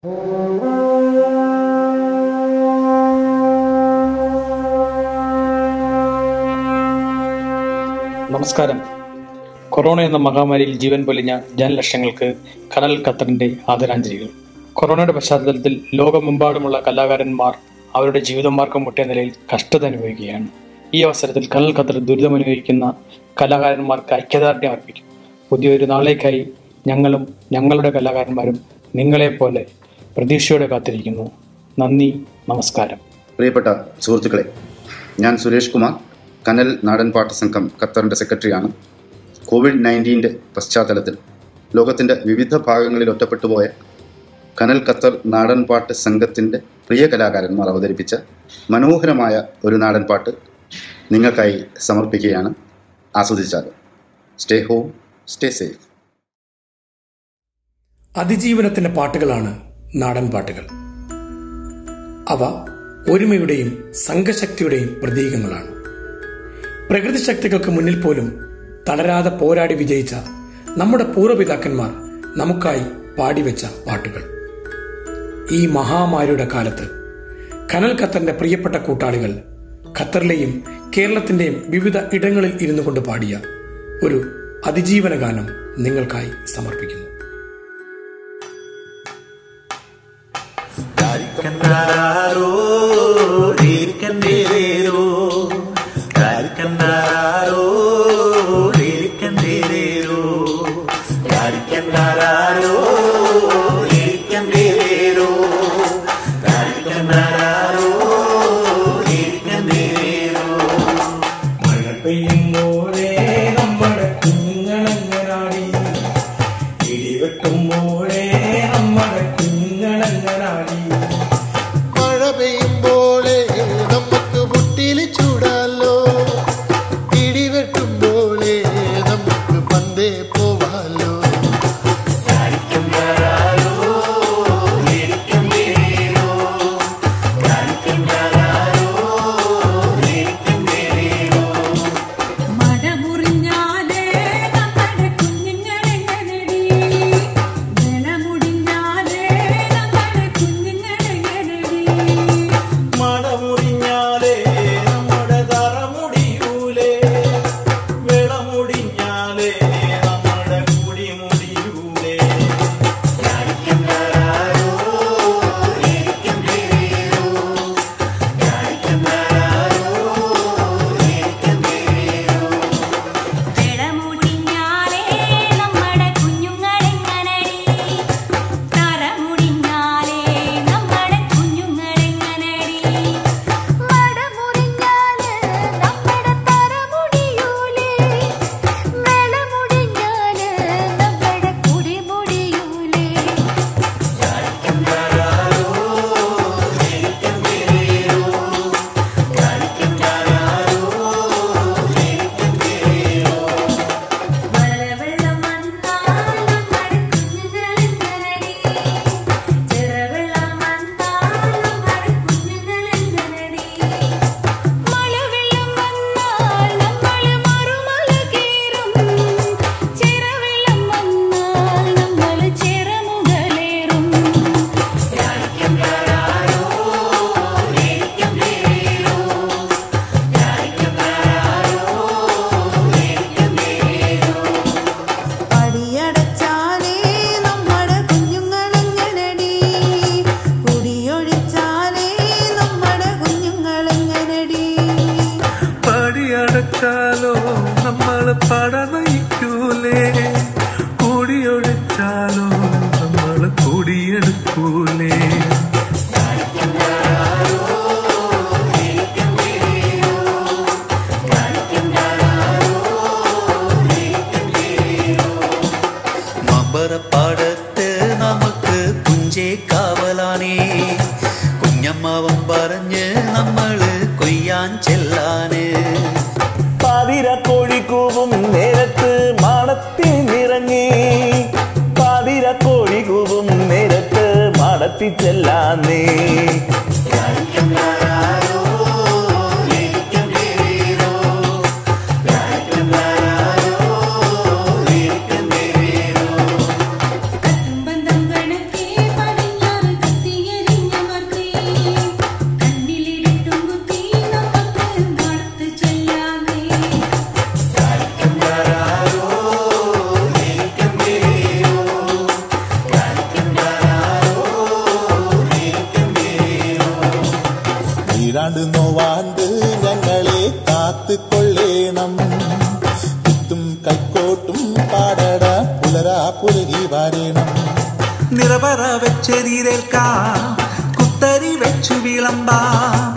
നമസ്കാരം കൊറോണ എന്ന മഹാമാരിയിൽ ജീവൻ പൊലിഞ്ഞ ജനലക്ഷങ്ങൾക്ക് കനൽ ഖത്തറിന്റെ ആദരാഞ്ജലികൾ കൊറോണയുടെ പശ്ചാത്തലത്തിൽ ലോകമെമ്പാടുമുള്ള കലാകാരന്മാർ അവരുടെ ജീവിതമാർഗം മുട്ടിയ നിലയിൽ കഷ്ടത അനുഭവിക്കുകയാണ് ഈ അവസരത്തിൽ കനൽ ഖത്തർ ദുരിതമനുഭവിക്കുന്ന കലാകാരന്മാർക്ക് ഐക്യദാർഢ്യം അർപ്പിക്കും പുതിയൊരു നാളേക്കായി ഞങ്ങളും ഞങ്ങളുടെ കലാകാരന്മാരും നിങ്ങളെപ്പോലെ പ്രതീക്ഷയോടെ കാത്തിരിക്കുന്നു നന്ദി നമസ്കാരം പ്രിയപ്പെട്ട സുഹൃത്തുക്കളെ ഞാൻ സുരേഷ് കുമാർ കനൽ നാടൻപാട്ട് സംഘം ഖത്തറിൻ്റെ സെക്രട്ടറിയാണ് കോവിഡ് നയൻറ്റീൻ്റെ പശ്ചാത്തലത്തിൽ ലോകത്തിൻ്റെ വിവിധ ഭാഗങ്ങളിൽ ഒറ്റപ്പെട്ടുപോയ കനൽ ഖത്തർ നാടൻപാട്ട് സംഘത്തിൻ്റെ പ്രിയ കലാകാരന്മാർ അവതരിപ്പിച്ച മനോഹരമായ ഒരു നാടൻപാട്ട് നിങ്ങൾക്കായി സമർപ്പിക്കുകയാണ് ആസ്വദിച്ചാൽ സ്റ്റേ ഹോം സ്റ്റേ സേഫ് അതിജീവനത്തിന്റെ പാട്ടുകളാണ് നാടൻ പാട്ടുകൾ അവ ഒരുമയുടെയും സംഘശക്തിയുടെയും പ്രതീകങ്ങളാണ് പ്രകൃതി ശക്തികൾക്ക് മുന്നിൽ പോലും തളരാതെ പോരാടി വിജയിച്ച നമ്മുടെ പൂർവ്വപിതാക്കന്മാർ നമുക്കായി പാടിവെച്ച പാട്ടുകൾ ഈ മഹാമാരിയുടെ കാലത്ത് കനൽ ഖത്തറിന്റെ പ്രിയപ്പെട്ട കൂട്ടാളികൾ ഖത്തറിലെയും കേരളത്തിന്റെയും വിവിധ ഇടങ്ങളിൽ ഇരുന്നു കൊണ്ട് പാടിയ ഒരു അതിജീവന ഗാനം നിങ്ങൾക്കായി സമർപ്പിക്കുന്നു ാരോ ഇരിക്കണ്ടേരോ ാരോ ഇരിക്കണ്ടേരോ ാരോ ഇരിക്കണ്ടേരോ ാരോ ഇരിക്കണ്ടേരോ മഴ പെയ്യുമ്പോഴേ നമ്മുടെ കുഞ്ഞുങ്ങളെങ്ങനാടി ഇടിവെട്ടുമ്പോഴേ നമ്മുടെ കുഞ്ഞുങ്ങളെങ്ങനാടി മഴ പെയ്യുമ്പോളേ നമുക്ക് മുട്ടിൽ ചൂടാലോ ഇടിവെട്ടുമ്പോളേ നമുക്ക് പന്തേ പോവാലോ മടമുറിഞ്ഞാലേ നമ്മുടെ കുഞ്ഞുങ്ങളെങ്ങനെടി നിലമുടിഞ്ഞാലേ നമ്മുടെ കുഞ്ഞുങ്ങളെങ്ങനെടി മടമുറിഞ്ഞാലേ നമ്മുടെ തറ മുടിയൂലേ വിളമുടിഞ്ഞാലേ നമ്മുടെ കുടി മുടിയൂലേ നിലമുടിഞ്ഞാലേ നമ്മുടെ കുഞ്ഞുങ്ങളെങ്ങനെടി തലമുടിഞ്ഞാലേ നമ്മുടെ കുഞ്ഞുങ്ങളെങ്ങനെടി മടമുറിഞ്ഞാലേ നമ്മുടെ തലമുടിയൂലേ നിലമുടിഞ്ഞാലേ നമ്മുടെ കുടി മുടിയൂലേ മലവെള്ളം വന്നാൽ നമ്മുടെ കുഞ്ഞുങ്ങളെങ്ങനെടി ചെറുവെള്ളം വന്നാൽ നമ്മുടെ കുഞ്ഞുങ്ങളെങ്ങനെടി മലവെള്ളം വന്നാൽ നമ്മൾ മറുമല കീറും ചെറുവെള്ളം വന്നാൽ നമ്മൾ ചെറുമുതലേറും പടിയടച്ചാലേ നമ്മുടെ കുഞ്ഞുങ്ങളെങ്ങനടി കുടിയൊഴിച്ചാലേ നമ്മുടെ കുഞ്ഞുങ്ങളെങ്ങനടി പടിയടച്ചാലോ നമ്മൾ പട നയിക്കൂലേ കുടിയൊഴിച്ചാലോ നമ്മൾ കുടിയെടുക്കൂലേ മമ്പറപ്പാടത്ത് നമുക്ക് കുഞ്ചേ കാവലാനേ കുഞ്ഞമ്മാവൻ പറഞ്ഞ് നമ്മള് കൊയ്യാൻ ചെല്ലാന് പാതിര കോഴിക്കൂവും നേരത്ത് മാടത്തിൽ നിറങ്ങി പാതിര കോഴിക്കൂവും നേരത്ത് മാടത്തിൽ ചെല്ലാന്നേ ബന്ധം കണക്കേ പടിഞ്ഞാറ് വാരേണം കുത്തും കൈക്കോട്ടും പാടട പുലരാ പുലരി വാരേണം നിറപറ വെച്ചെതിരേൽക്കാം കുത്തരി വെച്ചു വിളമ്പാം